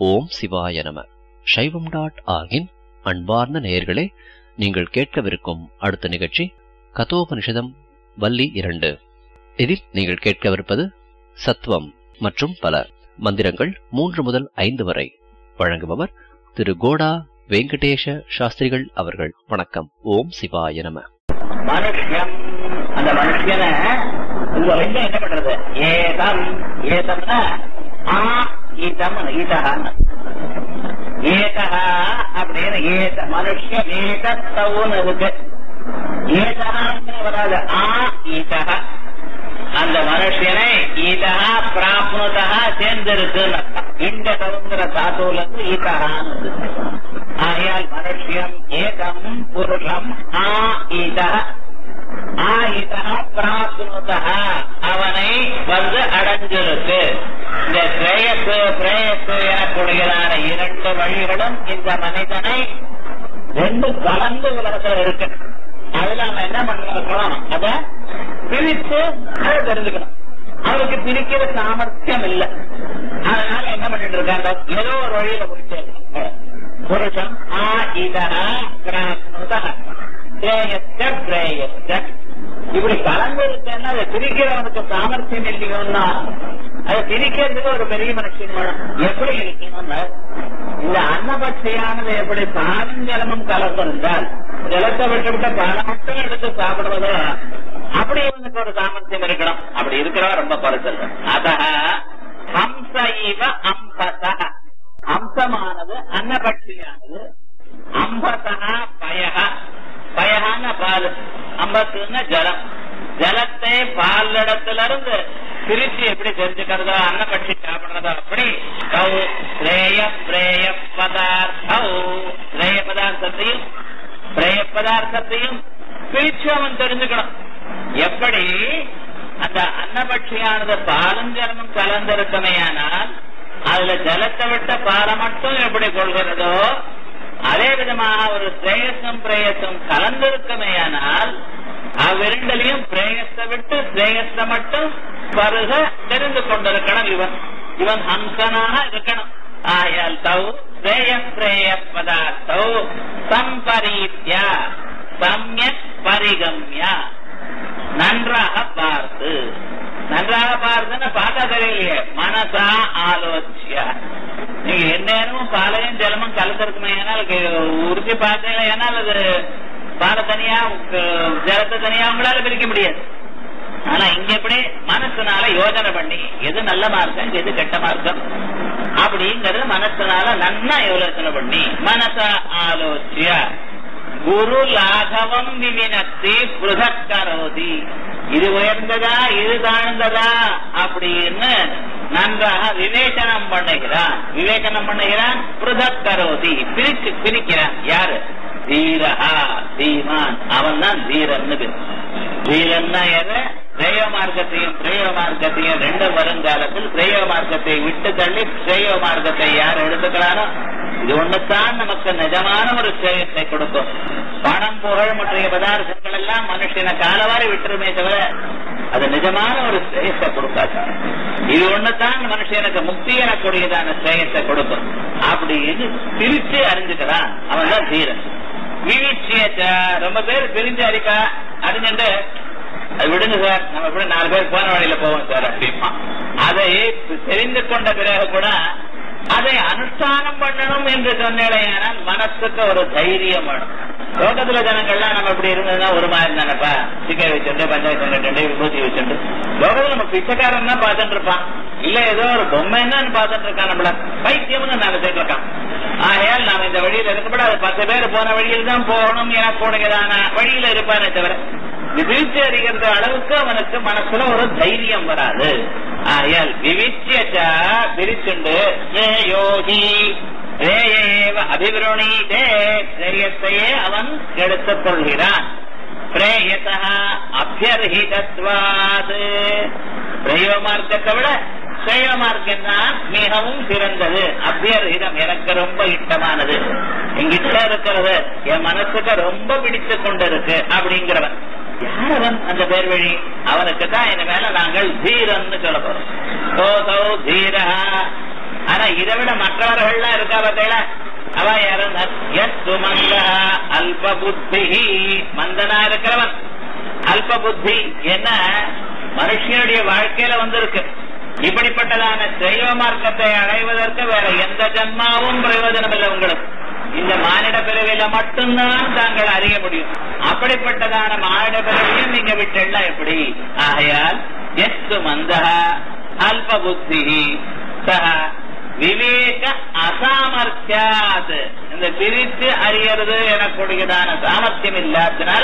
ஓம் சிவாய நம சைவம் டாட் ஆகின் அன்பார்ந்த நேயர்களே நீங்கள் கேட்கவிருக்கும் அடுத்த நிகழ்ச்சி கதோபனிஷதம் வள்ளி இரண்டு இதில் நீங்கள் கேட்கவிருப்பது சத்வம் மற்றும் பல மந்திரங்கள் மூன்று முதல் ஐந்து வரை வழங்குபவர் திரு கோடா வெங்கடேஷ சாஸ்திரிகள் அவர்கள் வணக்கம் ஓம் சிவாய நம மனுஷன் அந்த மனுஷனை இந்த ரெண்டும் என்ன பண்றது ஏதம் ஏதம்னா ஆ ஈதம் ஈதகான்னு ஏதகா அப்படின்னு ஏத மனுஷன் ஏதத்தவுன்னு இருக்கு ஏதகான்னு வராது ஆ ஈதகா அந்த மனுஷனை ஈதகா பிராப்னுதா சேர்ந்திருக்குன்னு அர்த்தம். இந்த சமுந்திர தாத்துவுல இருந்து ஈதகான்னு இருக்கு. ஆகையால் மனுஷியம் ஏகம் புருஷம் ஆ ஈதக ஆயுதா பிராப்னுதா அவனை வந்து அடைஞ்சிருக்கு இந்த பிரேயசு பிரேயசு எனக்கூடியதான இரண்டு வழிகளும் இந்த மனிதனை ரெண்டு கலந்து உலகத்தில் இருக்கு அதுல நம்ம என்ன பண்ணிருக்கணும் அத பிரித்து அதை தெரிஞ்சுக்கணும் அவருக்கு பிரிக்கிற சாமர்த்தியம் இல்லை அதனால என்ன பண்ணிட்டு இருக்காங்க ஏதோ ஒரு வழியில போயிட்டு புருஷம் ஆ இதனா கிராமதா பிரேயஸ்ட பிரேயஸ்ட இப்படி கலந்து இருக்கேன்னா அதை பிரிக்கிறவனுக்கு சாமர்த்தியம் இல்லையோன்னா அதை பிரிக்கிறதுக்கு ஒரு பெரிய மனுஷன் வேணும் எப்படி இருக்கணும்னா இந்த அன்னபட்சியானது எப்படி பாலும் ஜலமும் கலந்திருந்தால் ஜலத்தை விட்டு விட்டு பாலை மட்டும் எடுத்து சாப்பிடுவதோ அப்படி இவனுக்கு ஒரு சாமர்த்தியம் இருக்கணும் அப்படி இருக்கிறவா ரொம்ப குறைச்சல் அத ஹம்ச இவ அம்பச அம்சமானது அன்னபட்சியானது அம்பசா பயக பயகான பால் அம்பத்துன்னா ஜலம் ஜலத்தை பால் இடத்துல இருந்து பிரிச்சு எப்படி தெரிஞ்சுக்கிறதோ அன்னப்பட்சி சாப்பிடுறதோ அப்படி கௌ பிரேய பிரேய பதார்த்தௌ பிரேய பதார்த்தத்தையும் பிரேய பதார்த்தத்தையும் பிரிச்சு அவன் தெரிஞ்சுக்கணும் எப்படி அந்த அன்னபட்சியானது பாலும் ஜலமும் கலந்திருக்கமையானால் அதுல ஜலத்தை விட்ட பாலை மட்டும் எப்படி கொள்கிறதோ அதே விதமாக ஒரு பிரேயசம் பிரேயசம் கலந்திருக்கமையானால் அவ்விரண்டிலையும் பிரேயத்தை விட்டு பிரேயத்தை மட்டும் பருக தெரிந்து கொண்டிருக்கணும் இவன் இவன் ஹம்சனாக இருக்கணும் ஆயால் தௌ பிரேய பிரேய பதார்த்தௌ சம்பரீத்யா சம்யக் பரிகம்யா நன்றாக பார்த்து நன்றாக பார்த்துன்னு பார்த்தா தெரியலையே மனசா ஆலோசியா நீங்க எந்நேரமும் பாலையும் ஜலமும் கலந்துருக்குமே ஏன்னால் உறுதி பார்த்தீங்க ஏன்னால் அது பாலை தனியா அஹ், ஜலத்தை தனியா உங்களால பிரிக்க முடியாது ஆனா இங்க எப்படி மனசுனால யோஜனை பண்ணி எது நல்ல மார்க்கம் எது கெட்ட மார்க்கம் அப்படிங்கறது மனசுனால நன்னா யோசனை பண்ணி மனசா ஆலோசியா குரு லாகவம் விவினத்தி புருதக் கரோதி இது உயர்ந்ததா இது தாழ்ந்ததா அப்படின்னு நன்றாக விவேச்சனம் பண்ணுகிறான் விவேச்சனம் பண்ணுகிறான் புருதக் கரோதி பிரிச்சு பிரிக்கிறான் யாரு தீரஹா தீமான் அவன் தான் தீரன்னு பேர் தீரன்னா எதை பிரேய மார்க்கத்தையும் பிரேய மார்க்கத்தையும் ரெண்டு வருங்காலத்தில் பிரேய மார்க்கத்தை விட்டு தள்ளி பிரேய மார்க்கத்தை யார் எடுத்துக்கிறாரோ இது ஒண்ணுதான் நமக்கு நிஜமான ஒரு சேகத்தை கொடுக்கும் பணம் புகழ் மற்ற பதார்த்தங்கள் எல்லாம் மனுஷனை காலவாரி விட்டுருமே தவிர அது நிஜமான ஒரு சேகத்தை கொடுக்காது இது ஒண்ணுதான் மனுஷனுக்கு முக்தி எனக்கூடியதான சேகத்தை கொடுக்கும் அப்படின்னு பிரிச்சு அறிஞ்சுக்கிறான் அவன் தான் தீரன் விவிச்சியச்ச ரொம்ப பேர் பிரிஞ்சு அறிக்கா அறிஞ்சுட்டு அது விடுங்க சார் நம்ம எப்படி நாலு பேர் போன வழியில போவோம் சார் அப்படிமா அதை தெரிந்து கொண்ட பிறகு கூட அதை அனுஷ்டானம் பண்ணணும் என்று சொன்னேனால் மனசுக்கு ஒரு தைரியம் வேணும் லோகத்துல ஜனங்கள்லாம் நம்ம இப்படி இருந்ததுன்னா ஒரு மாதிரி தானப்பா சிக்கை வச்சுட்டு பஞ்சாயத்து கட்டு விபூதி வச்சுட்டு லோகத்துல நம்ம பிச்சைக்காரன் தான் பார்த்துட்டு இருப்பான் இல்ல ஏதோ ஒரு பொம்மை என்னன்னு பார்த்துட்டு இருக்கான் நம்மள பைத்தியம்னு நாலு பேர் இருக்கான் ஆகையால் நாம் இந்த வழியில இருக்கப்பட அது பத்து பேர் போன வழியில் தான் போகணும் என கூடுகிறதான வழியில இருப்பானே தவிர இது பிரிச்சு அறிகின்ற அளவுக்கு அவனுக்கு மனசுல ஒரு தைரியம் வராது ஆகையால் விவிச்சியச்சா பிரிச்சுண்டு ஏ யோகி ரேயேவ அபிவிருணீதே பிரேயத்தையே அவன் எடுத்துக் கொள்கிறான் பிரேயசா அபியர்ஹிதத்வாது பிரேய மார்க்கத்தை விட ஸ்ரேய மார்க்கம் தான் மிகவும் சிறந்தது அபியர்ஹிதம் எனக்கு ரொம்ப இஷ்டமானது எங்கிட்ட இருக்கிறது என் மனசுக்கு ரொம்ப பிடித்து கொண்டிருக்கு அப்படிங்கிறவன் யார் அவன் அந்த பேர் வழி அவனுக்கு தான் இனிமேல நாங்கள் தீரன்னு சொல்ல போறோம் சோசௌ தீரா ஆனா இதை விட மற்றவர்கள்லாம் இருக்கா பார்த்தீங்களா அவ யாரும் எத்து மந்த அல்ப புத்தி மந்தனா இருக்கிறவன் அல்ப புத்தி என்ன மனுஷனுடைய வாழ்க்கையில வந்திருக்கு இப்படிப்பட்டதான தெய்வ மார்க்கத்தை அடைவதற்கு வேற எந்த ஜன்மாவும் பிரயோஜனம் இல்லை உங்களுக்கு இந்த மானிட பிறவியில மட்டும்தான் தாங்கள் அறிய முடியும் அப்படிப்பட்டதான மானிட பிறவியும் நீங்க விட்டெல்லாம் எப்படி ஆகையால் எஸ்து மந்த அல்ப புத்தி சக விவேக அசாமர்த்தியாத் இந்த பிரித்து அறியறது எனக்கூடியதான சாமர்த்தியம் இல்லாதனால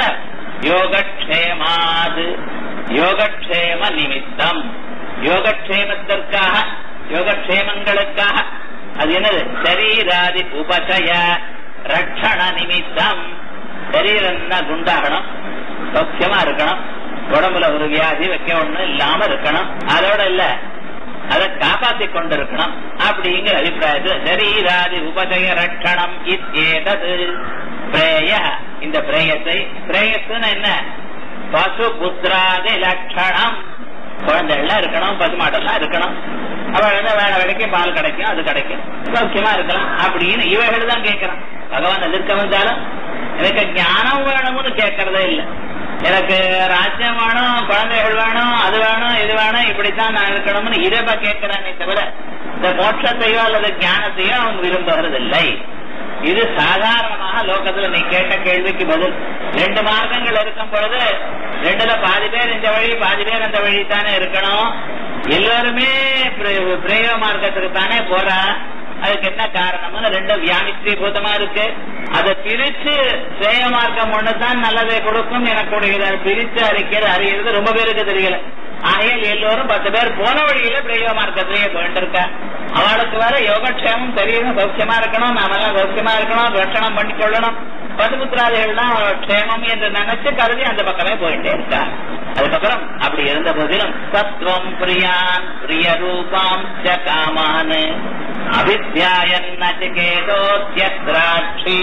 யோகக்ஷேமாது யோகக்ஷேம நிமித்தம் யோகக்ஷேமத்திற்காக யோகக்ஷேமங்களுக்காக அது என்னது சரீராதி உபசய ரட்சண நிமித்தம் சரீரம் குண்டாகணும் சௌக்கியமா இருக்கணும் உடம்புல ஒரு வியாதி வைக்க ஒண்ணு இல்லாம இருக்கணும் அதோட இல்ல அதை காப்பாத்தி கொண்டிருக்கணும் அப்படிங்கிற அபிப்பிராயத்தில் சரீராதி உபசய ரட்சணம் இத்தேதது பிரேய இந்த பிரேயத்தை பிரேயஸ்ன்னு என்ன பசு புத்திராதி லட்சணம் குழந்தைகள்லாம் இருக்கணும் பசுமாட்டெல்லாம் இருக்கணும் அவள் வந்து வேலை வேலைக்கு பால் கிடைக்கும் அது கிடைக்கும் சௌக்கியமா இருக்கலாம் அப்படின்னு இவைகள் தான் கேட்கறான் பகவான் எதிர்க்க வந்தாலும் எனக்கு ஞானம் வேணும்னு கேட்கறதே இல்லை எனக்கு ராஜ்யம் வேணும் குழந்தைகள் வேணும் அது வேணும் இது வேணும் இப்படித்தான் நான் இருக்கணும்னு இறைப்ப கேட்கிறானே தவிர இந்த மோட்சத்தையோ அல்லது ஞானத்தையோ அவன் விரும்புகிறதில்லை இது சாதாரணமாக லோகத்துல நீ கேட்ட கேள்விக்கு பதில் ரெண்டு மார்க்கங்கள் இருக்கும் பொழுது ரெண்டுல பாதி பேர் இந்த வழி பாதி பேர் அந்த வழி தானே இருக்கணும் எல்லாருமே பிர- பிரேய மார்க்கத்துக்கு தானே போறா அதுக்கு என்ன காரணம்னு ரெண்டு வியாமிஸ்ரீபூதமா இருக்கு அதை பிரிச்சு சேய மார்க்கம் ஒண்ணுதான் நல்லதை கொடுக்கும் எனக்குடைய பிரிச்சு அறிக்கிறது அறியறது ரொம்ப பேருக்கு தெரியல ஆகையால் எல்லோரும் பத்து பேர் போன வழியில பிரயோக மார்க்கத்திலேயே போயிட்டு இருக்கா அவளுக்கு வேற யோகக்ஷேமம் தெரியணும் சௌக்கியமா இருக்கணும் நாமெல்லாம் சௌக்கியமா இருக்கணும் ரட்சணம் பண்ணி கொள்ளணும் பதுபுத்திராதிகள்லாம் க்ஷேமம் என்று நினைச்சு கருதி அந்த பக்கமே போயிட்டே இருக்கா அதுக்கப்புறம் அப்படி இருந்த போதிலும் சத்வம் பிரியான் பிரிய ரூபாம் ச காமான் அவித்யாயன் நச்சிகேதோத்யத்ராட்சீ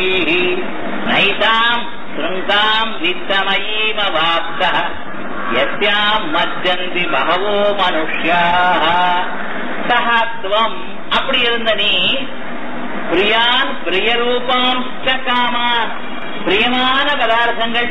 நைதாம் சிருங்காம் வித்தமயீமவாப்த யஸ்யாம் மஜ்ஜந்தி பகவோ மனுஷ்யாக சஹத்வம் அப்படி இருந்த நீ பிரியான் பிரியரூபாம் ச காமான் பிரியமான பதார்த்தங்கள்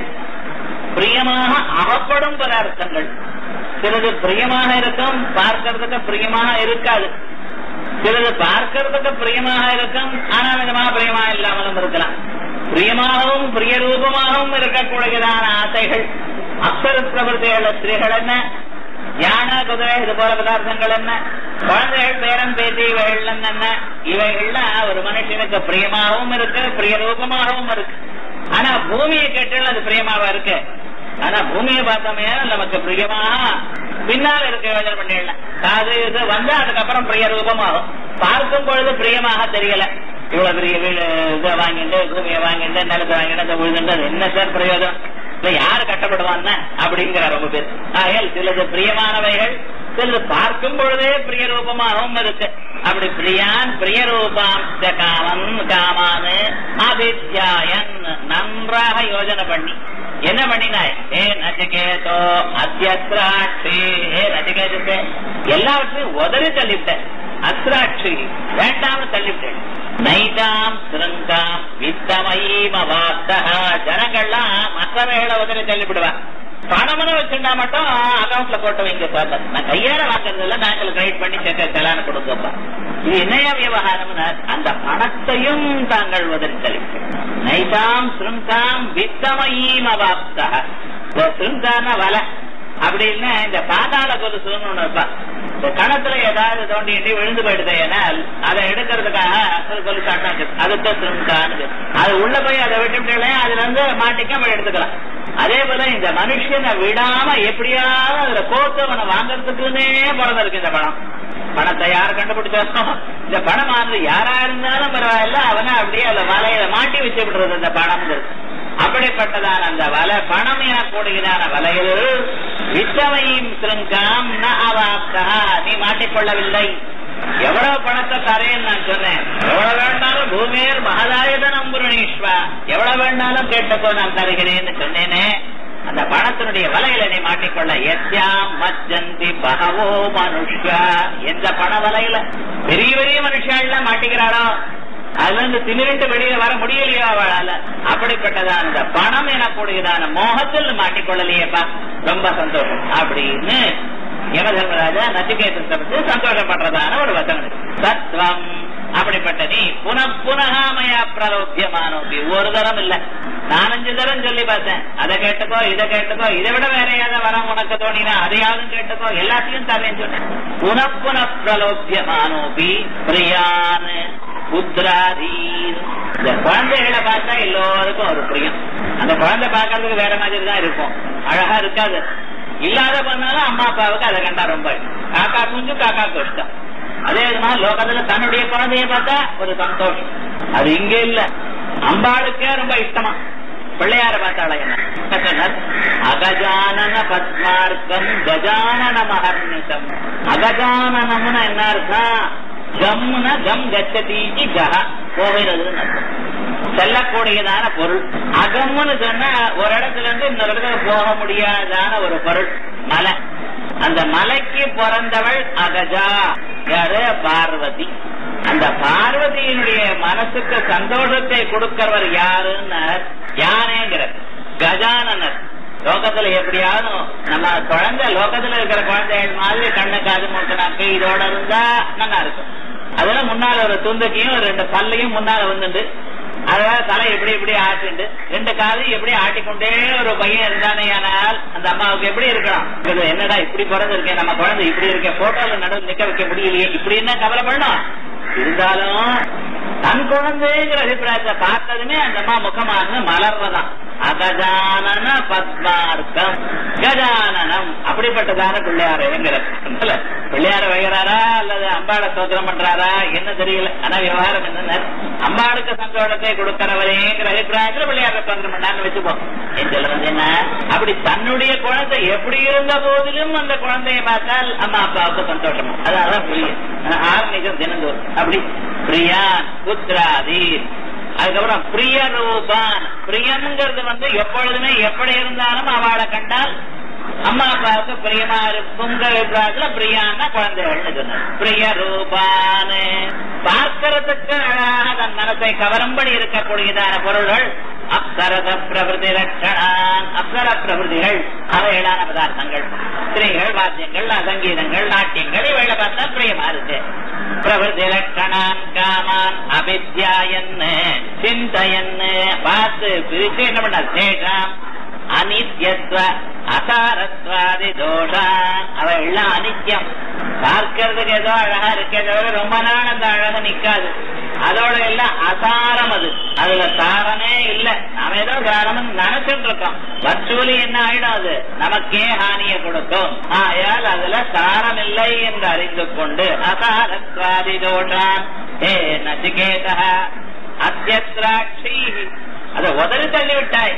பிரியமாக அகப்படும் பதார்த்தங்கள் சிலது பிரியமாக இருக்கும் பார்க்கறதுக்கு பிரியமாக இருக்காது சிலது பார்க்கறதுக்கு பிரியமாக இருக்கும் ஆனால் விதமாக பிரியமாக இல்லாமலும் இருக்கலாம் பிரியமாகவும் பிரிய ரூபமாகவும் இருக்கக்கூடியதான ஆசைகள் அப்சர பிரபுத்தியுள்ள ஸ்திரீகள் என்ன யானை குதிரை இது போல பதார்த்தங்கள் என்ன குழந்தைகள் பேரன் பேத்தி இவைகள் என்ன இவைகள்லாம் ஒரு மனுஷனுக்கு பிரியமாகவும் இருக்கு பிரிய ரூபமாகவும் இருக்கு ஆனா பூமியை கேட்டால் அது பிரியமாவா இருக்கு ஆனா பூமியை பார்த்தோமே நமக்கு பிரியமாக பின்னால் இருக்க யோஜனை பண்ணிடலாம் அது இது வந்து அதுக்கப்புறம் பிரிய ரூபமாகும் பார்க்கும் பொழுது பிரியமாக தெரியல இவ்வளவு பெரிய வீடு இதை வாங்கிட்டு பூமியை வாங்கிட்டு நிலத்தை வாங்கிட்டு அதை விழுதுட்டு அது என்ன சார் பிரயோஜனம் இல்ல யாரு கட்டப்படுவான்னு அப்படிங்கிற ரொம்ப பேர் ஆகையால் சிலது பிரியமானவைகள் சிலது பார்க்கும் பொழுதே பிரிய ரூபமாகவும் இருக்கு அப்படி பிரியான் பிரிய ரூபாம் காமன் காமானு ஆதித்யாயன் நன்றாக யோஜனை பண்ணி என்ன பண்ணினாய் ஏ நச்சிகேதோ அத்தியத்ராட்சி ஏ நச்சிகேதத்தை எல்லாவற்றையும் உதறி தள்ளிவிட்டேன் அத்ராட்சி வேண்டாம்னு தள்ளிவிட்டேன் நைதாம் சிருங்காம் வித்தமயீம வாஸ்தா ஜனங்கள்லாம் மற்றவைகளை உதறி தள்ளிவிடுவா பணம்னு வச்சிருந்தா மட்டும் அக்கௌண்ட்ல போட்டு வைங்க சார் நான் கையால வாங்குறது இல்ல பேங்க்ல கிரெடிட் பண்ணி செக்க செலான கொடுங்கப்பா இது என்னையா விவகாரம்னா அந்த பணத்தையும் தாங்கள் உதறி தள்ளிவிட்டேன் நைதாம் சிருங்காம் வித்தமயீம வாஸ்தா இந்த சிருங்கான வலை அப்படின்னு இந்த பாதாள கொலுசுன்னு ஒண்ணு இருப்பா இந்த கணத்துல ஏதாவது தோண்டிட்டு விழுந்து போயிடுது ஏனால் அதை எடுக்கிறதுக்காக ஒரு கொலுசு அட்டாச்சு அதுக்கு சிருங்கான்னு அது உள்ள போய் அதை விட்டுவிட்டாலே அதுல இருந்து மாட்டிக்க நம்ம எடுத்துக்கலாம் அதே போல இந்த மனுஷனை விடாம எப்படியாவது அதுல கோர்த்து அவனை வாங்கறதுக்குன்னே பிறந்திருக்கு இந்த பணம் பணத்தை யார் கண்டுபிடிச்சாலும் இந்த பணமானது யாரா இருந்தாலும் பரவாயில்ல அவனை அப்படியே அந்த வலையில மாட்டி வச்சு விடுறது இந்த பணம்ங்கிறது அப்படிப்பட்டதான அந்த வலை பணம் எனக்கூடியதான வலையில் வித்தமையும் சிருங்காம் ந அவாப்தா நீ மாட்டிக்கொள்ளவில்லை எவ்வளவு பணத்தை தரேன்னு நான் சொன்னேன் எவ்வளவு வேண்டாலும் பூமியர் மகதாயுத நம்புரணீஸ்வா எவ்வளவு வேண்டாலும் கேட்டுக்கோ நான் தருகிறேன்னு சொன்னேனே அந்த பணத்தினுடைய வலையில நீ மாட்டிக்கொள்ள எத்யாம் மஜந்தி பகவோ மனுஷா எந்த பண வலையில பெரிய பெரிய மனுஷாலாம் மாட்டிக்கிறாளோ அதுல இருந்து திமிரிட்டு வெளியே வர முடியலையோ அவளால அப்படிப்பட்டதான இந்த பணம் எனக்கூடியதான மோகத்தில் மாட்டிக்கொள்ளலையேப்பா ரொம்ப சந்தோஷம் அப்படின்னு யமதர்மராஜா நச்சிகேதத்தை பற்றி சந்தோஷப்படுறதான ஒரு வசனம் இருக்கு. சத்வம் அப்படிப்பட்ட நீ புன புனகாமயா பிரலோக்கியமானோப்பி ஒரு தரம் இல்ல நாலஞ்சு தரம் சொல்லி பார்த்தேன் அதை கேட்டுக்கோ இதை கேட்டுக்கோ இதை விட வேற ஏதாவது வரம் உனக்கு தோணினா அதையாவது கேட்டுக்கோ எல்லாத்தையும் தரேன்னு சொன்னேன் புன புன பிரலோக்கியமானோபி பிரியான் புத்ராதீர் இந்த குழந்தைகளை பார்த்தா எல்லோருக்கும் ஒரு பிரியம் அந்த குழந்தை பார்க்கறதுக்கு வேற மாதிரி தான் இருக்கும் அழகா இருக்காது இல்லாத பண்ணாலும் அம்மா அப்பாவுக்கு அதை கண்டா ரொம்ப இஷ்டம். காக்கா குஞ்சு காக்காக்கு இஷ்டம் அதே மாதிரி லோகத்துல தன்னுடைய குழந்தைய பார்த்தா ஒரு சந்தோஷம் அது இங்க இல்ல அம்பாளுக்கே ரொம்ப இஷ்டமா பிள்ளையார பார்த்தாளா என்ன அகஜானன பத்மார்க்கம் கஜானன மகர்நிசம் அகஜானனம்னு என்ன அர்த்தம் கம்ன கம் கச்சதீச்சி கஹ போகிறதுன்னு அர்த்தம் செல்லக்கூடியதான பொருள் அகம்னு சொன்னா ஒரு இடத்துல இருந்து இன்னொரு இடத்துக்கு போக முடியாதான ஒரு பொருள் மலை அந்த மலைக்கு பிறந்தவள் அகஜா யாரு பார்வதி அந்த பார்வதியினுடைய மனசுக்கு சந்தோஷத்தை கொடுக்கிறவர் யாருன்னு யானேங்கிறார் கஜானனர் லோகத்துல எப்படியாவது நம்ம குழந்தை லோகத்துல இருக்கிற குழந்தைகள் மாதிரி கண்ணு காது மூக்கு நாக்கு இதோட இருந்தா நல்லா இருக்கும் அதுல முன்னால ஒரு துந்தக்கையும் ஒரு ரெண்டு பல்லையும் முன்னால வந்துட்டு அதனால தலை எப்படி இப்படி ஆட்டிண்டு ரெண்டு காலையும் எப்படி ஆட்டிக்கொண்டே ஒரு பையன் இருந்தானே ஆனால் அந்த அம்மாவுக்கு எப்படி இருக்கலாம் இது என்னடா இப்படி பிறந்திருக்கேன் நம்ம குழந்தை இப்படி இருக்கேன் போட்டோல நடுவு நிக்க வைக்க முடியலையே இப்படி என்ன கவலைப்படணும் இருந்தாலும் தன் குழந்தைங்கிற அபிப்பிராயத்தை பார்த்ததுமே அந்த அம்மா முகமானது மலர்றதான் அகஜானன பத்மார்க்கம் கஜானனம் அப்படிப்பட்டதான பிள்ளையாரைங்கிற பிள்ளையார வைக்கிறாரா அல்லது அம்பாளை சோதனம் பண்றாரா என்ன தெரியல ஆனா விவகாரம் என்ன அம்பாளுக்கு சந்தோஷத்தை கொடுக்கிறவரேங்கிற அபிப்பிராயத்துல பிள்ளையார சோதனம் பண்ணான்னு வச்சுப்போம் என் சொல்றது என்ன அப்படி தன்னுடைய குழந்தை எப்படி இருந்த போதிலும் அந்த குழந்தையை பார்த்தால் அம்மா அப்பாவுக்கு சந்தோஷம் அதான் புரியும் ஆர்மிகம் தினந்தோறும் அப்படி பிரியான் புத்ராதீர் அதுக்கப்புறம் பிரிய ரூபான் பிரியம்ங்கிறது வந்து எப்பொழுதுமே எப்படி இருந்தாலும் அவளை கண்டால் அம்மா அப்பாவுக்கு பிரியமா இருக்குங்கிற அபிப்பிராயத்துல பிரியான்னா குழந்தைகள்னு சொன்னார் பிரிய ரூபான் பார்க்கறதுக்கு அழகாக தன் மனசை கவரும்படி இருக்கக்கூடியதான பொருள்கள் அப்சரத பிரபதி லட்சணான் அப்சர பிரபதிகள் அவைகளான பதார்த்தங்கள் ஸ்திரீகள் வாத்தியங்கள் சங்கீதங்கள் நாட்டியங்கள் இவைகளை பார்த்தா பிரியமா இருக்கு பிரபதி லட்சணான் காமான் அபித்யாயன்னு சிந்தையன்னு பார்த்து பிரிச்சு என்ன பண்ண சேஷாம் அனித்யத்வ அசாரத்வாதி தோஷான் அவ எல்லாம் அனித்யம் பார்க்கறதுக்கு ஏதோ அழகா இருக்கே தவிர ரொம்ப நாள் அந்த அழகு நிக்காது அதோட எல்லாம் அசாரம் அது அதுல சாரமே இல்ல நாம ஏதோ சாரம் நினைச்சுட்டு இருக்கோம் வர்ச்சுவலி என்ன ஆயிடும் அது நமக்கே ஹானியை கொடுக்கும் ஆயால் அதுல சாரம் இல்லை என்று அறிந்து கொண்டு அசாரத்வாதி தோஷான் ஏ நசிகேதா அத்தியத்ராட்சி அதை உதறி தள்ளி விட்டாய்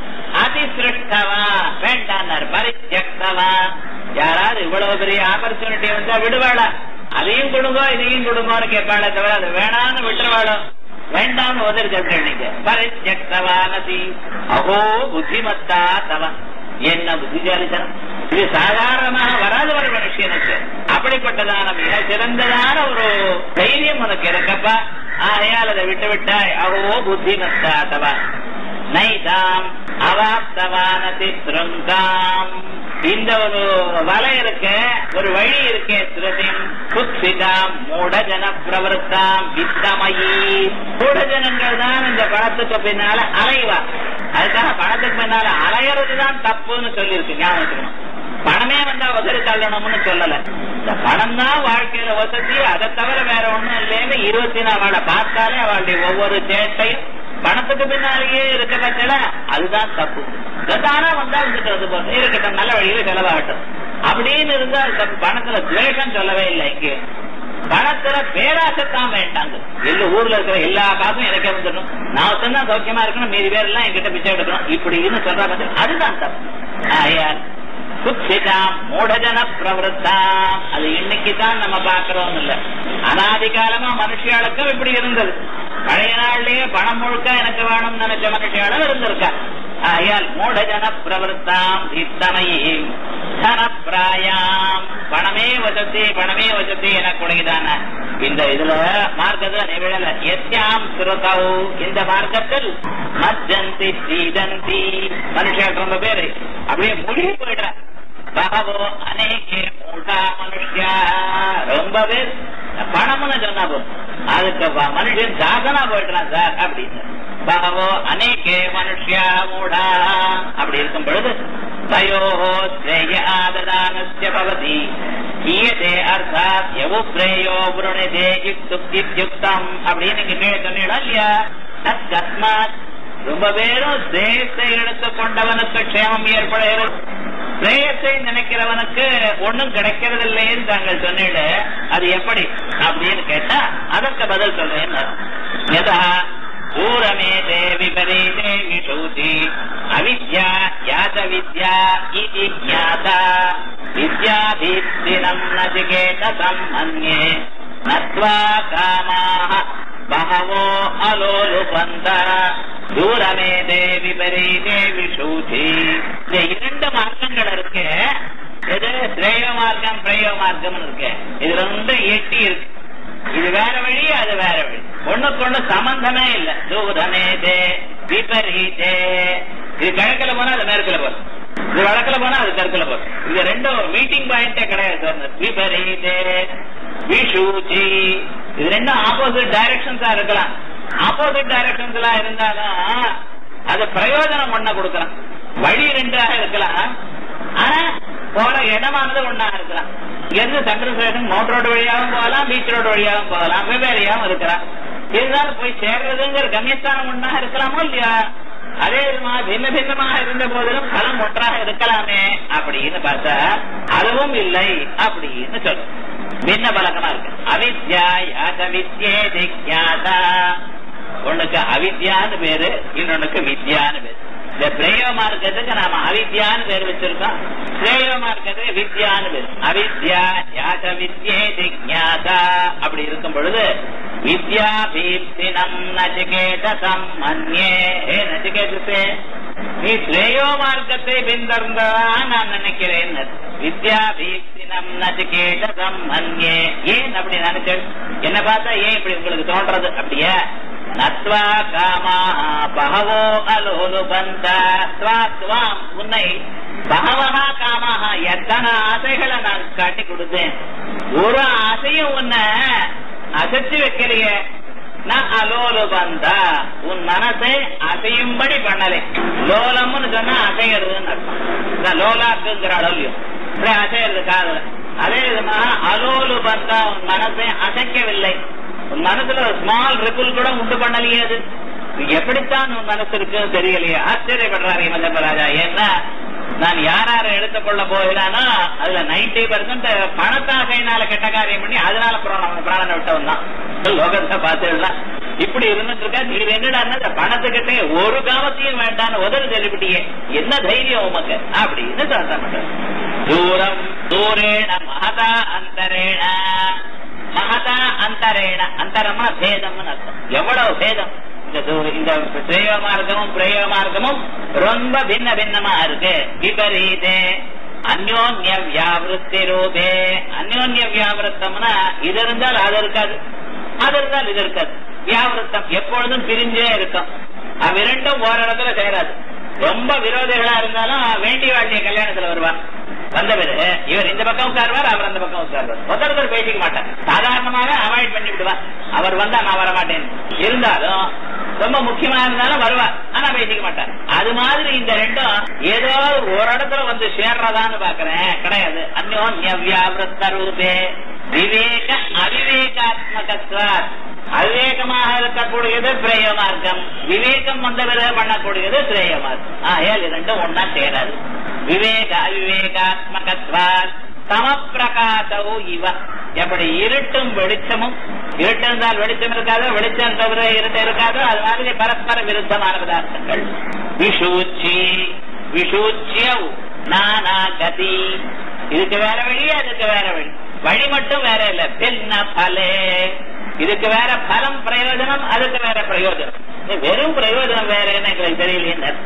அதிசிருஷ்டவா வேண்டாம் பரித்தியக்தவா யாராவது இவ்வளவு பெரிய ஆப்பர்ச்சுனிட்டி வந்தா விடுவாளா அதையும் கொடுங்கோ இதையும் கொடுங்கோன்னு கேட்பாளே தவிர அது வேணாம்னு விட்டுருவாளோ வேண்டாம்னு உதறி தள்ளி பரித்தியக்தவா நதி அஹோ புத்திமத்தா தவ என்ன புத்திசாலித்தனம் இது சாதாரணமாக வராத ஒரு மனுஷனுக்கு அப்படிப்பட்டதான மிக சிறந்ததான ஒரு தைரியம் உனக்கு இருக்கப்பா ஆகையால் அதை விட்டு விட்டாய் அஹோ புத்திமத்தா தவா நைதாம் அவாப்தவானதி திருங்காம் இந்த ஒரு வலை இருக்க ஒரு வழி இருக்கே திருதிம் குத்சிதாம் மூடஜன பிரவருத்தாம் வித்தமயி மூடஜனங்கள் தான் இந்த பணத்துக்கு பின்னால அலைவா அதுக்காக பணத்துக்கு பின்னால அலையறது தான் தப்புன்னு சொல்லியிருக்கு ஞாபகம் வச்சுக்கணும் பணமே வந்தா உதறி தள்ளணும்னு சொல்லல இந்த பணம் தான் வாழ்க்கையில வசதி அதை தவிர வேற ஒண்ணும் இல்லைன்னு இருபத்தி நாலு பார்த்தாலே அவளுடைய ஒவ்வொரு சேட்டையும் பணத்துக்கு பின்னாலேயே இருக்க பட்சல அதுதான் தப்பு தானா வந்தா வந்துட்டு போது இருக்கட்டும் நல்ல வழியில செலவாகட்டும் அப்படின்னு இருந்தா அது தப்பு. பணத்துல துவேஷம் சொல்லவே இல்லை இங்கே பணத்துல பேராசத்தான் வேண்டாங்க எல்லா ஊர்ல இருக்கிற எல்லா காசும் எனக்கே வந்துடணும் நான் தான் சௌக்கியமா இருக்கணும் மீதி பேர் எல்லாம் என்கிட்ட பிச்சை எடுக்கணும் இப்படின்னு சொல்ற பட்சம் அதுதான் தப்பு ஆயால் குத்சிதாம் மூடஜன பிரவருத்தாம் அது இன்னைக்கு தான் நம்ம பாக்குறோம் இல்ல அனாதி காலமா மனுஷியாளுக்கும் இப்படி இருந்தது பழைய நாள்லயே பணம் முழுக்க எனக்கு வேணும்னு நினைச்ச மனுஷியாலும் இருந்திருக்கா ஆயால் மூடஜன பிரவருத்தாம் தீர்த்தமயீம் தனப்பிராயாம் பணமே வசதி பணமே வசதி எனக்குடையதான இந்த இதுல மார்க்கத்துல நிகழல எஸ்யாம் சுரதவு இந்த மார்க்கத்தில் மஜ்ஜந்தி சீதந்தி மனுஷன் ரொம்ப பேரு அப்படியே முழுகி போயிடுற பகவோ அநேகே மூடா மனுஷா ரொம்ப பேர் பணம்னு சொன்னா போதும் அதுக்கு ப- மனுஷன் தாசனா போயிடுறான் சார் அப்படின்னு பகவோ அநேகே மனுஷியா மூடா அப்படி இருக்கும் பொழுது தயோஹோ ஸ்ரேய ஆததானஸ்ய பவதி கீயதே அர்த்தாத் எவு பிரேயோ புருணதே யுக்தம் அப்படின்னு நீங்க கீழே சொன்னீங்களா இல்லையா தஸ்மாத் ரொம்ப பேரும் ஸ்ரேயத்தை எடுத்துக் கொண்டவனுக்கு க்ஷேமம் ஏற்படுகிறது பிரேயத்தை நினைக்கிறவனுக்கு ஒண்ணும் கிடைக்கிறதில்லைன்னு தாங்கள் சொன்னீங்க அது எப்படி அப்படின்னு கேட்டா அதற்கு பதில் சொல்றேன் யதா பூரமேதே விபரீதே விசூதி அவித்யா யாத வித்யா இதி ஞாதா வித்யாதீப்தினம் நசிகேத சம்மன்யே நத்வா காமாः பகவோ அலோலுபந்த தூரமேதே விபரீதே விசூதி இந்த இரண்டு மார்க்கங்கள் இருக்கு எது ஸ்ரேய மார்க்கம் பிரயோக மார்க்கம் இருக்கு இது ரெண்டும் எட்டி இருக்கு இது வேற வழி அது வேற வழி ஒண்ணுக்கு ஒண்ணு சம்பந்தமே இல்ல தூரமேதே விபரீதே இது கிழக்குல போனா அது மேற்குல போகும் இது வடக்குல போனா அது தெற்குல போகும் இது ரெண்டும் மீட்டிங் பாயிண்டே கிடையாது சார் விபரீதே விஷூச்சி இது ரெண்டும் ஆப்போசிட் டைரக்ஷன்ஸா இருக்கலாம் ஆப்போசிட் டைரக்ஷன்ஸ்லா இருந்தாலும் அது பிரயோஜனம் ஒண்ண கொடுக்கலாம் வழி ரெண்டாக இருக்கலாம் ஆனா போற இடமானது ஒண்ணா இருக்கலாம் இங்க இருந்து சென்ட்ரல் ஸ்டேஷன் மவுண்ட் ரோடு வழியாகவும் போகலாம் பீச் ரோடு வழியாகவும் போகலாம் வெவ்வேறையாகவும் இருக்கலாம் இருந்தாலும் போய் சேர்றதுங்கிற கம்யஸ்தானம் ஒண்ணா இருக்கலாமோ இல்லையா அதே விதமா பின்ன பின்னமாக இருந்த போதிலும் பலம் ஒன்றாக இருக்கலாமே அப்படின்னு பார்த்தா அதுவும் இல்லை அப்படின்னு சொல்லும் பின்ன பலகமா இருக்கு அவித்யா யாத வித்யே திக்யாதா ஒண்ணுக்கு அவித்யான்னு பேரு இன்னொன்னுக்கு வித்யான்னு பேரு இந்த பிரேய மார்க்கத்துக்கு நாம அவித்யான்னு பேர் வச்சிருக்கோம் பிரேய மார்க்கத்துக்கு வித்யான்னு பேர் அவித்யா யாத வித்யே திக்ஞாதா அப்படி இருக்கும் பொழுது வித்யா பீப்தினம் நச்சிகேத சம்மன்யே ஹே நச்சிகேதே நீ ஸ்ரேயோ மார்க்கத்தை பின்தொடர்ந்ததா நான் நினைக்கிறேன் வித்யா பீப்தினம் நச்சிகேத சம்மன்யே ஏன் அப்படி நினைச்சேன் என்ன பார்த்தா ஏன் இப்படி உங்களுக்கு தோன்றது அப்படியே நத்வா காமா பகவோ அலோலு பந்த ஸ்வா ஸ்வாம் உன்னை பகவஹா காமாக எத்தனை ஆசைகளை நான் காட்டி கொடுத்தேன் ஒரு ஆசையும் உன்னை அசைச்சு வைக்கிறிய நான் அலோலு பந்தா உன் மனசை அசையும்படி பண்ணலை லோலம்னு சொன்னா அசைகிறதுன்னு அர்த்தம் நான் லோலாக்குங்கிற அளவுலையும் இப்படி அசைகிறது காதல அதே விதமாக அலோலு பந்தா உன் மனசை அசைக்கவில்லை உன் மனசுல ஒரு ஸ்மால் ரிப்பிள் கூட உண்டு பண்ணலையே அது இது எப்படித்தான் உன் மனசு இருக்குன்னு தெரியலையே ஆச்சரியப்படுறாரு மதம்பராஜா ஏன்னா நான் யார் யாரை எடுத்துக்கொள்ள போகிறானோ அதுல நைன்டி பர்சன்ட் பணத்தாசையினால கெட்ட காரியம் பண்ணி அதனால பிராணம் பிராணனை விட்டவன் தான் லோகத்தை பார்த்துடலாம் இப்படி இருந்துட்டு இருக்கா நீ என்னடா இந்த பணத்துக்கிட்டே ஒரு காமத்தையும் வேண்டான்னு உதவி சொல்லிவிட்டியே என்ன தைரியம் உமக்கு அப்படின்னு சொல்ல தூரம் தூரேண மகதா அந்தரேண மகதா அந்தரேண அந்தரமா பேதம்னு அர்த்தம் எவ்வளவு பேதம் இந்த தூ- இந்த பிரேய மார்க்கமும் பிரேய மார்க்கமும் ரொம்ப பின்ன பின்னமா இருக்கு விபரீதே அந்யோன்ய வியாவிருத்தி ரூபே அந்யோன்ய வியாவிருத்தம்னா இது இருந்தால் அது இருக்காது அது இருந்தால் இது இருக்காது வியாவிருத்தம் எப்பொழுதும் பிரிஞ்சே இருக்கும் அவ்விரண்டும் ஓரிடத்துல சேராது ரொம்ப விரோதிகளா இருந்தாலும் வேண்டிய வாழ்க்கைய கல்யாணத்துல வருவான் வந்த பிறகு இவர் இந்த பக்கம் உட்காருவார் அவர் அந்த பக்கம் உட்காருவார் ஒருத்தர் பேசிக்க மாட்டார் சாதாரணமாக அவாய்ட் பண்ணி விடுவார் அவர் வந்தா நான் வர மாட்டேன் இருந்தாலும் ரொம்ப முக்கியமா இருந்தாலும் வருவார் ஆனா பேசிக்க மாட்டார் அது மாதிரி இந்த ரெண்டும் ஏதோ ஒரு இடத்துல வந்து சேர்றதான்னு பாக்குறேன் கிடையாது அந்யோன்ய வியாவிரத்த ரூபே விவேக அவிவேகாத்மகத்வாத் அவிவேகமாக இருக்கக்கூடியது பிரேய மார்க்கம் விவேகம் வந்த பிறகு பண்ணக்கூடியது பிரேய மார்க்கம் ஆகையால் இது ரெண்டும் ஒன்னா சேராது விவேக அவிவேகாத்மகத்வாத் சமப்பிரகாசவு இவ எப்படி இருட்டும் வெளிச்சமும் இருட்டு இருந்தால் வெளிச்சம் இருக்காது வெளிச்சம் தவிர இருட்டு இருக்காது அது மாதிரி பரஸ்பர விருத்தமான பதார்த்தங்கள் விஷூச்சி விஷூச்சியவ் நானா கதி இதுக்கு வேற வழி அதுக்கு வேற வழி வழி மட்டும் வேற இல்ல பின்ன பலே இதுக்கு வேற பலம் பிரயோஜனம் அதுக்கு வேற பிரயோஜனம் இது வெறும் பிரயோஜனம் வேற என்ன எங்களுக்கு தெரியலையே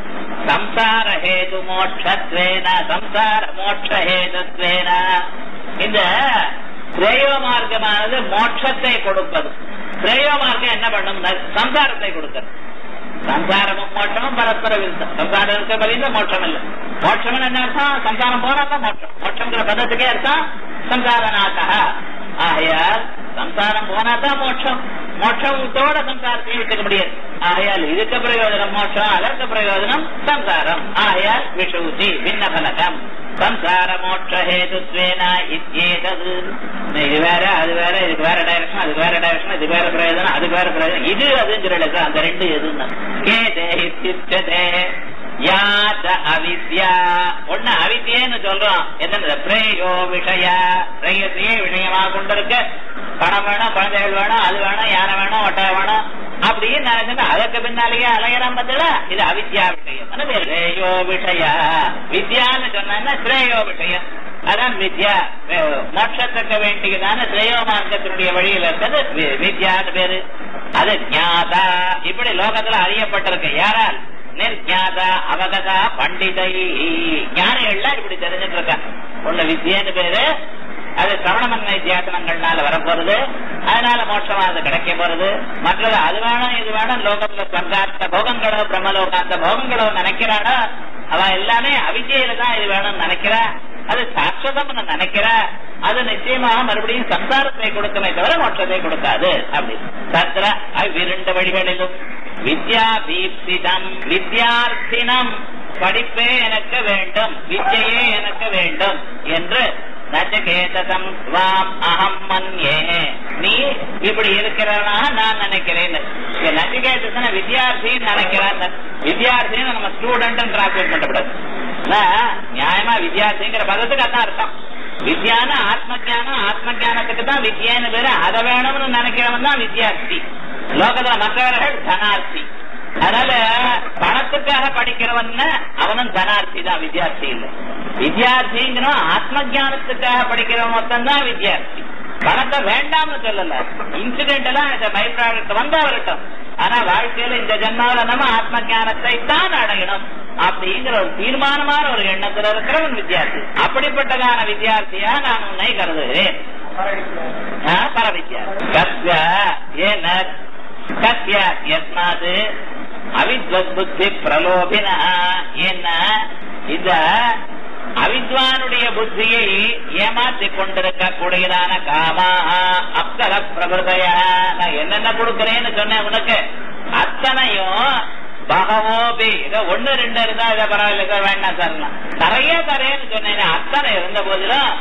சம்சார ஹேது மோட்சத்வேன சம்சார மோட்ச ஹேதுத்வேன இந்த ஸ்ரேயோ மார்க்கமானது மோட்சத்தை கொடுப்பது ஸ்ரேயோ மார்க்கம் என்ன பண்ணும் சம்சாரத்தை கொடுக்கிறது சம்சாரமும் மோட்சமும் பரஸ்பர விருத்தம் சம்சாரம் இருக்க பதில மோட்சம் இல்ல மோட்சம் என்ன அர்த்தம் சம்சாரம் போனாதான் மோட்சம் மோட்சம்ங்கிற பதத்துக்கே அர்த்தம் சம்சாரநாதா ஆகையால் சம்சாரம் போனாதான் மோட்சம் மோட்சத்தோட சம்சாரத்தையும் விட்டுக்க முடியாது ஆகையால் இதுக்கு பிரயோஜனம் மோட்சம் அதற்கு பிரயோஜனம் சம்சாரம் ஆகையால் விஷூதி பின்ன பலகம் சம்சார மோட்ச ஹேதுத்வேன இத்யேதது இது வேற அது வேற இதுக்கு வேற டைரக்ஷன் அதுக்கு வேற டைரக்ஷன் இதுக்கு வேற பிரயோஜனம் அதுக்கு வேற பிரயோஜனம் இது அதுங்கிறதுக்கு அந்த ரெண்டு எதுன்னா கேதே இத்தியுச்சதே யாச்ச அவித்யா ஒண்ணு அவித்யன்னு சொல்றோம் என்ன பிரேயோ விஷய பிரேயத்தையே விஷயமா கொண்டிருக்க பணம் வேணும் குழந்தைகள் வேணும் அது வேணும் யானை வேணும் ஒட்டை வேணும் அப்படின்னு நினைச்சுட்டு அதற்கு பின்னாலேயே அலையறான் பத்தில இது அவித்யா விஷயம் அது ஸ்ரேயோ விஷய வித்யான்னு சொன்னா ஸ்ரேயோ விஷயம் அதான் வித்யா மோட்சத்துக்கு வேண்டியதான ஸ்ரேயோ மார்க்கத்தினுடைய வழியில் இருக்கிறது வி- வித்யான்னு பேரு அது ஞாதா இப்படி லோகத்துல அறியப்பட்டிருக்கு யாரால் நிர்ஞாதா அவகதா பண்டிதை ஞானிகள்லாம் இப்படி தெரிஞ்சுட்டு இருக்கா ஒண்ணு வித்யன்னு பேரு அது சிரவணமன்மை தியாசனங்கள்னால வரப்போறது அதனால மோட்சமானது கிடைக்க போறது மற்றது அது வேணும் இது வேணும் லோகத்துல ஸ்வர்கார்த்த போகங்களோ பிரம்மலோகார்த்த போகங்களோ நினைக்கிறானோ அவ எல்லாமே அவித்யில தான் இது வேணும்னு நினைக்கிறா அது சாஸ்வதம்னு நினைக்கிறா அது நிச்சயமாக மறுபடியும் சம்சாரத்தை கொடுக்குமே தவிர மோட்சத்தை கொடுக்காது அப்படி தத்திர அவ்விரண்டு வழிகளிலும் வித்யா தீப்சிதம் வித்யார்த்தினம் படிப்பே எனக்கு வேண்டும் வித்யையே எனக்கு வேண்டும் என்று நச்சகேதம் ஸ்வாம் அகம் மன்யே நீ இப்படி இருக்கிறவனாக நான் நினைக்கிறேன் இங்க நச்சிகேதனை வித்யார்த்தின்னு நினைக்கிறான் வித்யார்த்தின்னு நம்ம ஸ்டூடெண்ட் டிரான்ஸ்லேட் பண்ணக்கூடாது ஆனா, நியாயமா வித்யார்த்திங்கிற பதத்துக்கு அதான் அர்த்தம் வித்யான ஆத்ம ஜானம் ஆத்ம ஜானத்துக்கு தான் வித்யான்னு பேரு அதை வேணும்னு நினைக்கிறவன் தான் வித்யார்த்தி லோகத்துல மற்றவர்கள் தனார்த்தி அதனால பணத்துக்காக படிக்கிறவன் அவனும் தனார்த்தி தான் வித்யார்த்தி இல்ல வித்யார்த்திங்கிறோம் ஆத்ம ஜானத்துக்காக படிக்கிறவன் மொத்தம் தான் வித்யார்த்தி பணத்தை வேண்டாம்னு சொல்லல இன்சிடென்ட் எல்லாம் இந்த பை ப்ராடக்ட் வந்தா வரட்டும் ஆனா வாழ்க்கையில இந்த ஜென்மாவில நம்ம ஆத்ம ஞானத்தை தான் அடையணும் அப்படிங்கிற ஒரு தீர்மானமான ஒரு எண்ணத்துல இருக்கிறவன் வித்தியார்த்தி அப்படிப்பட்டதான வித்தியார்த்தியா நான் உன்னை கருதுகிறேன் ஆ, பரவித்யா கஸ்ய ஏன கஸ்ய யஸ்மாது அவித்வத் புத்தி பிரலோபின என்ன இந்த அவித்வானுடைய புத்தியை ஏமாற்றி கொண்டிருக்க கூடியதான காமா அப்சர பிரபுதைய நான் என்னென்ன கொடுக்கிறேன்னு சொன்னேன் உனக்கு அத்தனையும் பகவோபி இதை ஒண்ணு ரெண்டு இருந்தா இதை பரவாயில்ல சார் வேண்டாம் சார் நிறைய தரேன்னு சொன்னேன் அத்தனை இருந்த போதிலும்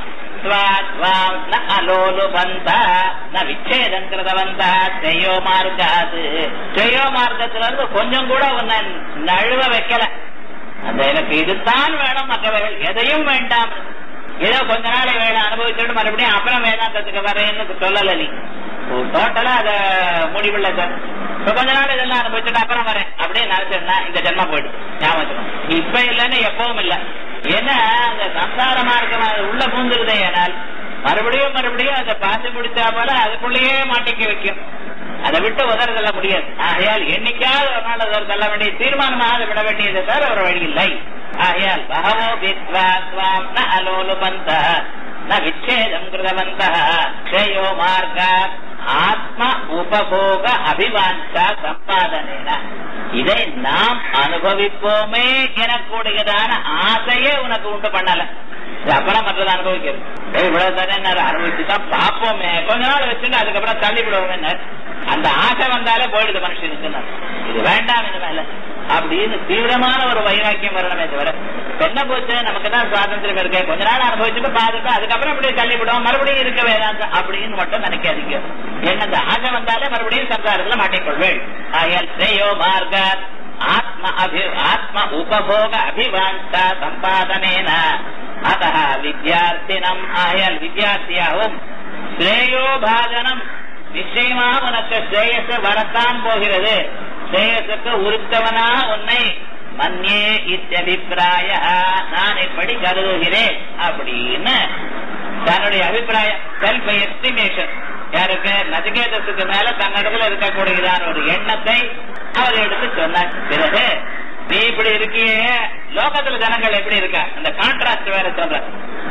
அலோலுபந்த ந விச்சேதம் கிருதவந்த செய்யோ மார்க்காது செய்யோ மார்க்கத்துல இருந்து கொஞ்சம் கூட உன்னை நழுவ வைக்கல அந்த எனக்கு இதுதான் வேணும் மற்றவர்கள் எதையும் வேண்டாம் ஏதோ கொஞ்ச நாள் வேலை அனுபவிச்சுட்டு மறுபடியும் அப்புறம் வேதாந்தத்துக்கு வரேன்னு சொல்லல நீ டோட்டலா அத முடிவில்லை சார் இப்ப கொஞ்ச நாள் இதெல்லாம் அனுபவிச்சுட்டு அப்புறம் வரேன் அப்படின்னு நினைச்சிருந்தா இந்த ஜென்மா போயிடுது ஞாபகம் வச்சுக்கணும். இப்ப இல்லைன்னு எப்பவும் இல்ல ஏன்னா அந்த சம்சார மார்க்கம் அது உள்ள பூந்துருதே ஏனால் மறுபடியும் மறுபடியும் அதை பார்த்து பிடிச்சா போல அதுக்குள்ளேயே மாட்டிக்க வைக்கும் அதை விட்டு உதற தள்ள முடியாது ஆகையால் என்னைக்காவது ஒரு நாள் உதற தள்ள வேண்டிய தீர்மானமாக விட வேண்டியது சார் ஒரு வழி இல்லை ஆகையால் பகவோ வித்வா ஸ்வாம் ந அலோலுபந்த ந விச்சேதம் கிருதவந்த ஸ்ரேயோ மார்க்காத் ஆத்ம உபபோக அபிவாஞ்சா சம்பாதனேன இதை நாம் அனுபவிப்போமே எனக்கூடியதான ஆசையே உனக்கு உண்டு பண்ணல இது அப்புறம் மற்றதை அனுபவிக்கிறது ஏய், இவ்வளவு தானே நான் அனுபவிச்சுதான் பார்ப்போமே கொஞ்ச நாள் வச்சுட்டு அதுக்கப்புறம் தள்ளி விடுவோமே அந்த ஆசை வந்தாலே போயிடுது மனுஷனுக்கு இது வேண்டாம் இனிமேல அப்படின்னு தீவிரமான ஒரு வைராக்கியம் வரணுமே தவிர என்ன போச்சு நமக்கு தான் சுவாதந்திரம் இருக்கு கொஞ்ச நாள் அனுபவிச்சுட்டு பார்த்துட்டு அதுக்கப்புறம் இப்படி தள்ளிவிடும் மறுபடியும் இருக்க வேதாந்தம் அப்படின்னு மட்டும் நினைக்காதீங்க என்ன அந்த ஆசை வந்தாலே மறுபடியும் சம்சாரத்துல மாட்டிக்கொள்வேள் ஆயால் ஸ்ரேயோ மார்க்க ஆத்ம அபி ஆத்ம உபபோக அபிவாஞ்சா சம்பாதனேன அத வித்யார்த்தினம் ஆயால் வித்யார்த்தியாகவும் ஸ்ரேயோ பாஜனம் நிச்சயமாக உனக்கு ஸ்ரேயஸ் வரத்தான் போகிறது ஸ்ரேயஸுக்கு உருத்தவனா உன்னை மன்யே இத்தபிப்பிராய நான் இப்படி கருதுகிறேன் அப்படின்னு தன்னுடைய அபிப்பிராயம் செல்ஃப் எஸ்டிமேஷன் யாருக்கு நதிகேதத்துக்கு மேல தன்னிடத்துல இருக்கக்கூடியதான ஒரு எண்ணத்தை அவர் எடுத்து சொன்னார் பிறகு நீ இப்படி இருக்கியே லோகத்துல ஜனங்கள் எப்படி இருக்கா அந்த கான்ட்ராஸ்ட் வேற சொல்ற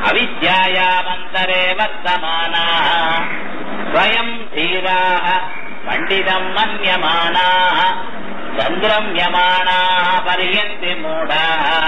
அவித்யாயாமந்தரே வர்த்தமானா ஸ்வயம் தீராக பண்டிதம் மன்யமானா சந்திரம் யமானா பரியந்தி மூடா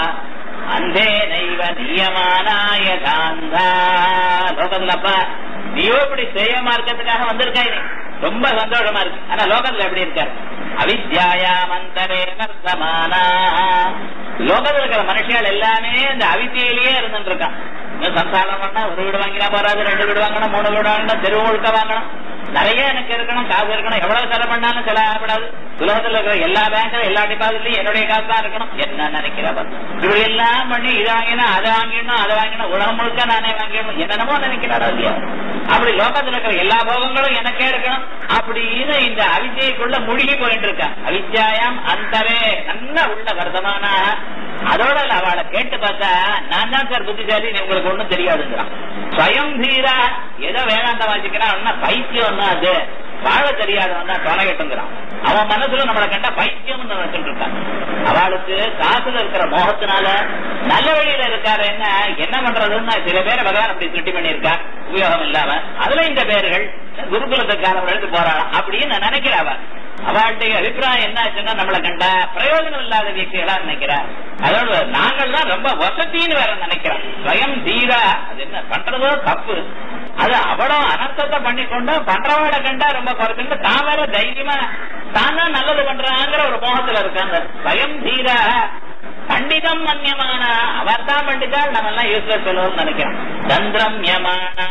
அந்தே நைவ நியமானாய காந்தா லோகத்துலப்பா நீயோ இப்படி செய்யமா இருக்கிறதுக்காக வந்திருக்காய் நீ ரொம்ப சந்தோஷமா இருக்கு ஆனா லோகத்துல எப்படி இருக்காரு அவித்யாயாமந்தரே வர்த்தமானா லோகத்துல இருக்கிற மனுஷிகள் எல்லாமே இந்த அவித்தியிலேயே இருந்துட்டு இருக்கான் இன்னும் சம்சாரம் பண்ணா ஒரு வீடு வாங்கினா போறாது ரெண்டு வீடு வாங்கணும் மூணு வீடு வாங்கணும் தெருவு முழுக்க வாங்கணும் நிறைய எனக்கு இருக்கணும் காசு இருக்கணும் எவ்வளவு செலவு பண்ணாலும் செலவாகப்படாது உலகத்துல இருக்கிற எல்லா பேங்க்ல எல்லா டிபாசிட்லயும் என்னுடைய காசு தான் இருக்கணும் என்ன நினைக்கிறா இப்படி எல்லாம் பண்ணி இதை வாங்கினா அதை வாங்கிடணும் அதை வாங்கினா உலகம் முழுக்க நானே வாங்கிடணும் என்னென்னமோ நினைக்கிறாரா இல்லையா அப்படி லோகத்துல இருக்கிற எல்லா போகங்களும் எனக்கே இருக்கணும் அப்படின்னு இந்த அவித்யைக்குள்ள முழுகி போயிட்டு இருக்கா அவித்யாயாம் அந்தரே நல்லா உள்ள வருதமானா அதோட இல்ல அவளை கேட்டு பார்த்தா நான் தான் சார் புத்திசாலி உங்களுக்கு ஒண்ணும் தெரியாதுங்கிறான் ஸ்வயம் தீரா ஏதோ வேதாந்த வாசிக்கிறான் பைத்தியம் தான் அது வாழ தெரியாதவன் தான் தொலைகட்டுங்கிறான் அவன் மனசுல நம்மளை கண்டா பைத்தியம் நினைச்சுட்டு இருக்கான் அவளுக்கு காசுல இருக்கிற மோகத்தினால நல்ல வழியில இருக்காரு என்ன என்ன பண்றதுன்னு சில பேரை பகவான் அப்படி திருட்டி பண்ணியிருக்கா உபயோகம் இல்லாம அதுல இந்த பேர்கள் குருகுலத்துக்காரன் எழுந்து போறாளாம் அப்படின்னு நான் நினைக்கிறேன் அவன் அவளுடைய அபிப்பிராயம் என்ன ஆச்சுன்னா நம்மளை கண்டா பிரயோஜனம் இல்லாத வியக்திகளா நினைக்கிறா அதோட நாங்கள் தான் ரொம்ப வசதின்னு வேற நினைக்கிறோம் ஸ்வயம் தீரா அது என்ன பண்றதோ தப்பு அது அவளும் அனர்த்தத்தை பண்ணி கொண்டு பண்றவாட கண்டா ரொம்ப குறைச்சுட்டு தான் வேற தைரியமா தான் தான் நல்லது பண்றாங்கிற ஒரு மோகத்துல இருக்காங்க ஸ்வயம் தீரா பண்டிதம் மன்யமான அவர் தான் பண்டிதால் நம்ம எல்லாம் யூஸ்லெஸ் சொல்லுவோம்னு நினைக்கிறோம் தந்திரம் யமான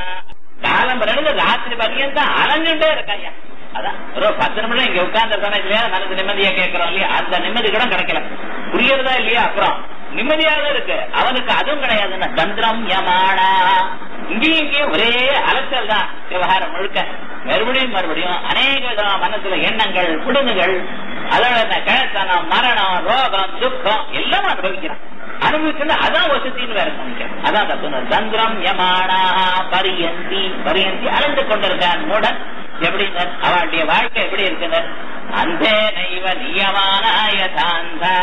காலம் ரெண்டு ராத்திரி பரியந்தம் அலைஞ்சுட்டே இருக்காய்யா அதான் ஒரு பத்து நிமிடம் இங்க உட்கார்ந்து இருக்கானே இல்லையா மனசு நிம்மதியா கேட்கிறோம் இல்லையா அந்த நிம்மதி கூட கிடைக்கல புரியறதா இல்லையா அப்புறம் நிம்மதியாக இருக்கு அவனுக்கு அதுவும் கிடையாதுன்னா தந்திரம் யமானா இங்கேயும் இங்கேயும் ஒரே அலச்சல் தான் விவகாரம் முழுக்க மறுபடியும் மறுபடியும் அநேக விதமான மனசுல எண்ணங்கள் குடும்பங்கள் அதோட இந்த கிழத்தனம் மரணம் ரோகம் துக்கம் எல்லாம் அனுபவிக்கிறான் அனுபவிச்சுன்னா அதான் வசதின்னு வேற நினைக்கிறேன் அதான் தப்பு தந்திரம் யமானா பரியந்தி பரியந்தி அலைந்து கொண்டிருக்கான் மூடன் எப்படி அவளுடைய வாழ்க்கை எப்படி இருக்குது அந்த நைவ நியமானாய சாந்தா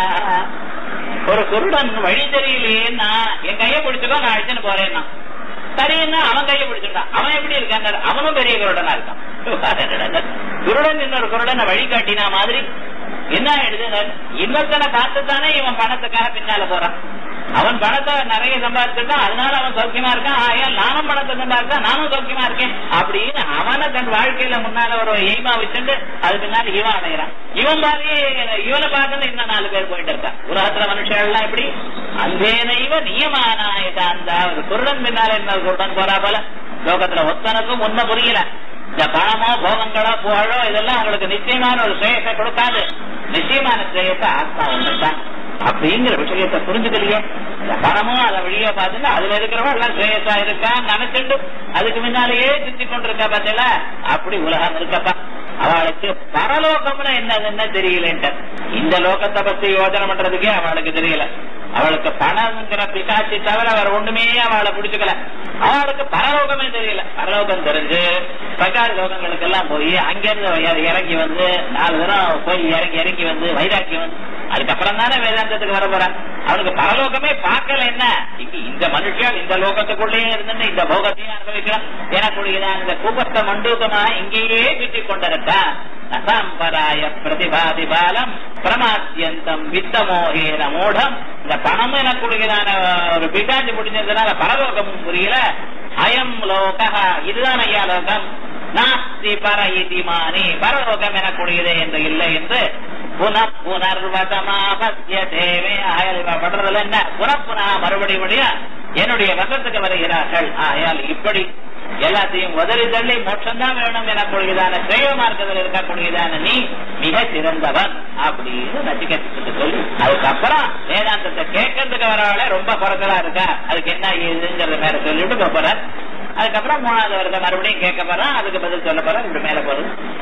ஒரு குருடன் வழி தெரியலையேன்னா என் கையை பிடிச்சுக்கோ நான் அழைச்சுன்னு போறேன்னா சரின்னா அவன் கையை பிடிச்சிட்டான் அவன் எப்படி இருக்கான் அவனும் பெரிய குருடனா இருக்கான் குருடன் இன்னொரு குருடனை வழி காட்டினா மாதிரி என்ன ஆயிடுது இன்னொருத்தனை பார்த்துத்தானே இவன் பணத்துக்காக பின்னால போறான் அவன் பணத்தை நிறைய சம்பாதிச்சிருக்கான் அதனால அவன் சௌக்கியமா இருக்கான் ஆயால் நானும் பணத்தை சம்பாதிச்சா நானும் சௌக்கியமா இருக்கேன் அப்படின்னு அவனை தன் வாழ்க்கையில முன்னால ஒரு எய்மா வச்சுட்டு அது பின்னாடி இவன் அடைகிறான் இவன் பாதி இவனை பார்த்து இன்னும் நாலு பேர் போயிட்டு இருக்கான் உலகத்துல மனுஷன் எல்லாம் எப்படி அந்தேனைவ நியமானாயதா அந்த ஒரு குருடன் பின்னால இன்னொரு குருடன் போறா போல லோகத்துல ஒத்தனுக்கும் உண்மை புரியல இந்த பணமோ போகங்களோ புகழோ இதெல்லாம் உங்களுக்கு நிச்சயமான ஒரு சுயத்தை கொடுக்காது நிச்சயமான சுயத்தை ஆத்மா ஒண்ணுதான் அப்படிங்கிற விஷயத்தை புரிஞ்சுக்கலையே இந்த பணமும் அதை வழியா பார்த்துட்டு அதுல இருக்கிறவன் எல்லாம் சுயசா இருக்கான்னு நினைச்சுட்டு அதுக்கு முன்னாலேயே சுத்தி கொண்டிருக்கா பார்த்தீங்களா அப்படி உலகம் இருக்கப்பா அவளுக்கு பரலோகம்னு என்னதுன்னு தெரியலன்ட்டு இந்த லோகத்தை பத்தி யோஜனை பண்றதுக்கே அவளுக்கு தெரியல அவளுக்கு பணம்ங்கிற பிசாச்சி தவிர வேற ஒண்ணுமே அவளை பிடிச்சுக்கல அவளுக்கு பரலோகமே தெரியல பரலோகம் தெரிஞ்சு பிரகார லோகங்களுக்கு எல்லாம் போய் அங்கிருந்து இறங்கி வந்து நாலு தரம் போய் இறங்கி இறங்கி வந்து வைராக்கியம் வந்து அதுக்கப்புறம் தானே வேதாந்தத்துக்கு வர போறான் அவனுக்கு பரலோகமே பார்க்கல என்ன இங்க இந்த மனுஷன் இந்த லோகத்துக்குள்ளேயே இருந்து இந்த போகத்தையும் அனுபவிக்கிறான் எனக்குரியதான் இந்த கூப்பத்த மண்டூகமா இங்கேயே சுற்றி கொண்டிருக்கான் அசாம்பராய பிரதிபாதி பாலம் பிரமாத்தியந்தம் வித்தமோகேன மூடம் இந்த பணம் எனக்குரியதான ஒரு பிசாஜி முடிஞ்சதுனால பரலோகமும் புரியல அயம் லோக இதுதான் ஐயா லோகம் நாஸ்தி பர இதிமானி பரலோகம் எனக்குரியதே என்று இல்லை என்று புன புனர்வசமாபத்திய தேவை ஆயால் படுறதுல என்ன புனப்புனா மறுபடியும் என்னுடைய வசத்துக்கு வருகிறார்கள் ஆயால் இப்படி எல்லாத்தையும் உதறி தள்ளி மோட்சம்தான் வேணும் என கொள்கிறான சேவ மார்க்கத்தில் இருக்கக்கூடியதான நீ மிக சிறந்தவன் அப்படின்னு நச்சிகத்துக்கு சொல்லி அதுக்கப்புறம் வேதாந்தத்தை கேட்கறதுக்கு வரவள ரொம்ப குறைச்சலா இருக்கா அதுக்கு என்ன ஏதுங்கிறத மேல சொல்லிட்டு போறார் அதுக்கப்புறம் மூணாவது வருஷம் மறுபடியும் கேட்க போறான் அதுக்கு பதில் சொல்ல போறான் இப்படி மேல போறது